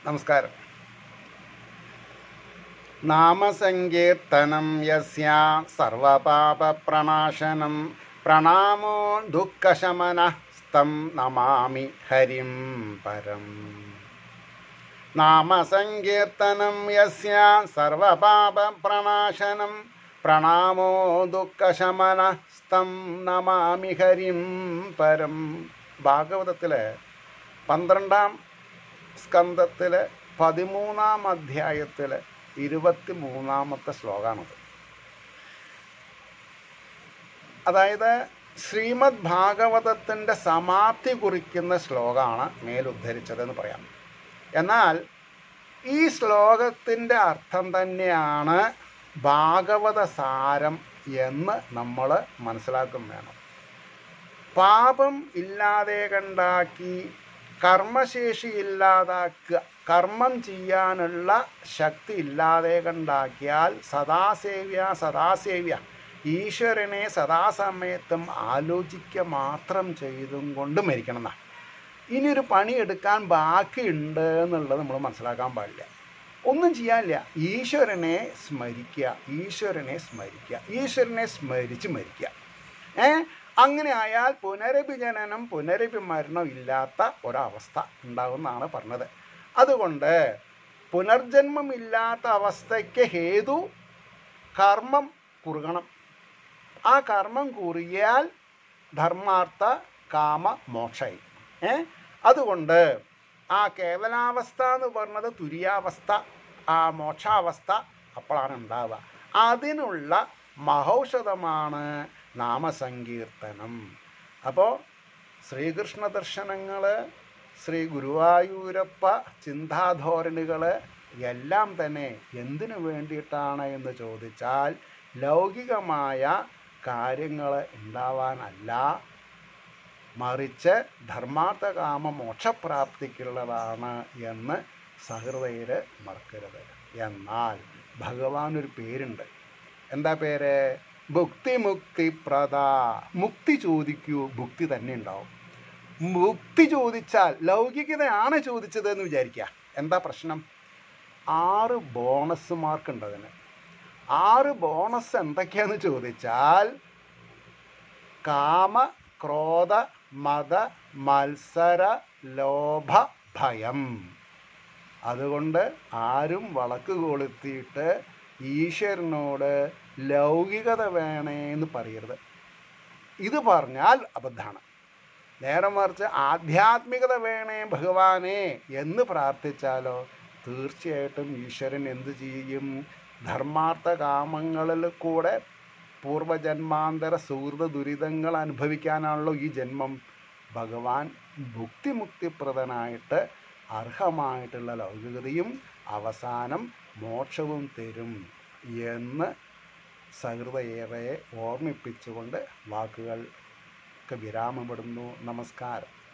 നമസ്കാരം നാമസങ്കീർത്തനം യസ്യ സർവപാപപ്രണാശനം പ്രണാമോ ദുഃഖശമനസ്തം നമാമി ഹരിം പരം നാമസങ്കീർത്തനം യസ്യ സർവപാപപ്രണാശനം പ്രണാമോ ദുഃഖശമനസ്തം നമാമി ഹരിം പരം ഭാഗവതത്തിലെ പന്ത്രണ്ടാം സ്കന്ധത്തിലെ പതിമൂന്നാം അധ്യായത്തിലെ ഇരുപത്തി മൂന്നാമത്തെ ശ്ലോകമാണത് അതായത് ശ്രീമദ് ഭാഗവതത്തിൻ്റെ സമാപ്തി കുറിക്കുന്ന ശ്ലോകമാണ് മേലുദ്ധരിച്ചതെന്ന് പറയാം എന്നാൽ ഈ ശ്ലോകത്തിൻ്റെ അർത്ഥം തന്നെയാണ് ഭാഗവത സാരം എന്ന് നമ്മൾ മനസ്സിലാക്കും വേണം പാപം ഇല്ലാതെ കണ്ടാക്കി കർമ്മശേഷി ഇല്ലാതാക്കുക കർമ്മം ചെയ്യാനുള്ള ശക്തി ഇല്ലാതെ കണ്ടാക്കിയാൽ സദാസേവ്യ സദാസേവ്യ ഈശ്വരനെ സദാസമയത്തും ആലോചിക്കുക മാത്രം ചെയ്തും കൊണ്ട് മരിക്കണം എന്നാണ് ഇനിയൊരു പണിയെടുക്കാൻ ബാക്കിയുണ്ട് എന്നുള്ളത് നമ്മൾ മനസ്സിലാക്കാൻ പാടില്ല ഒന്നും ചെയ്യാനില്ല ഈശ്വരനെ സ്മരിക്കുക ഈശ്വരനെ സ്മരിക്കുക ഈശ്വരനെ സ്മരിച്ച് മരിക്കുക ഏ അങ്ങനെ ആയാൽ പുനരഭിജനനം പുനരഭിമരണം ഇല്ലാത്ത ഒരവസ്ഥ ഉണ്ടാകുമെന്നാണ് പറഞ്ഞത് അതുകൊണ്ട് പുനർജന്മമില്ലാത്ത അവസ്ഥയ്ക്ക് ഹേതു കർമ്മം കുറുകണം ആ കർമ്മം കുറിയാൽ ധർമാർത്ഥ കാമ മോക്ഷായി ഏ അതുകൊണ്ട് ആ കേവലാവസ്ഥ എന്ന് പറഞ്ഞത് തുര്യാവസ്ഥ ആ മോക്ഷാവസ്ഥ അപ്പോഴാണ് ഉണ്ടാവുക അതിനുള്ള മഹൗഷധമാണ് നാമസങ്കീർത്തനം അപ്പോൾ ശ്രീകൃഷ്ണ ദർശനങ്ങൾ ശ്രീ ഗുരുവായൂരപ്പ ചിന്താധോരണികൾ എല്ലാം തന്നെ എന്തിനു വേണ്ടിയിട്ടാണ് എന്ന് ചോദിച്ചാൽ ലൗകികമായ കാര്യങ്ങൾ ഉണ്ടാവാനല്ല മറിച്ച് ധർമാർത്ഥകാമ മോക്ഷപ്രാപ്തിക്കുള്ളതാണ് എന്ന് സഹൃദയർ മറക്കരുത് എന്നാൽ ഭഗവാൻ ഒരു പേരുണ്ട് എന്താ പേര് ഭുക്തി മുക്തി പ്രദ മുക്തി ചോദിക്കൂ ഭുക്തി തന്നെ ഉണ്ടാവും മുക്തി ചോദിച്ചാൽ ലൗകികതയാണ് ചോദിച്ചത് എന്ന് വിചാരിക്കുക എന്താ പ്രശ്നം ആറ് ബോണസ് മാർക്ക് ഉണ്ട് അതിന് ആറ് ബോണസ് എന്തൊക്കെയാന്ന് ചോദിച്ചാൽ കാമ ക്രോധ മത മത്സര ലോഭ ഭയം അതുകൊണ്ട് ആരും വളക്ക് കൊളുത്തിയിട്ട് ഈശ്വരനോട് ലൗകികത വേണേന്ന് പറയരുത് ഇത് പറഞ്ഞാൽ അബദ്ധമാണ് നേരെ മറിച്ച് ആധ്യാത്മികത വേണേ ഭഗവാനെ എന്ന് പ്രാർത്ഥിച്ചാലോ തീർച്ചയായിട്ടും ഈശ്വരൻ എന്ത് ചെയ്യും ധർമാർത്ഥ കാമങ്ങളിൽ കൂടെ പൂർവജന്മാന്തര സുഹൃത ദുരിതങ്ങൾ അനുഭവിക്കാനാണല്ലോ ഈ ജന്മം ഭഗവാൻ ഭുക്തിമുക്തിപ്രദനായിട്ട് അർഹമായിട്ടുള്ള ലൗകികതയും അവസാനം മോക്ഷവും തരും എന്ന് സഹൃദയേറെ ഓർമ്മിപ്പിച്ചുകൊണ്ട് വാക്കുകൾക്ക് വിരാമമിടുന്നു നമസ്കാരം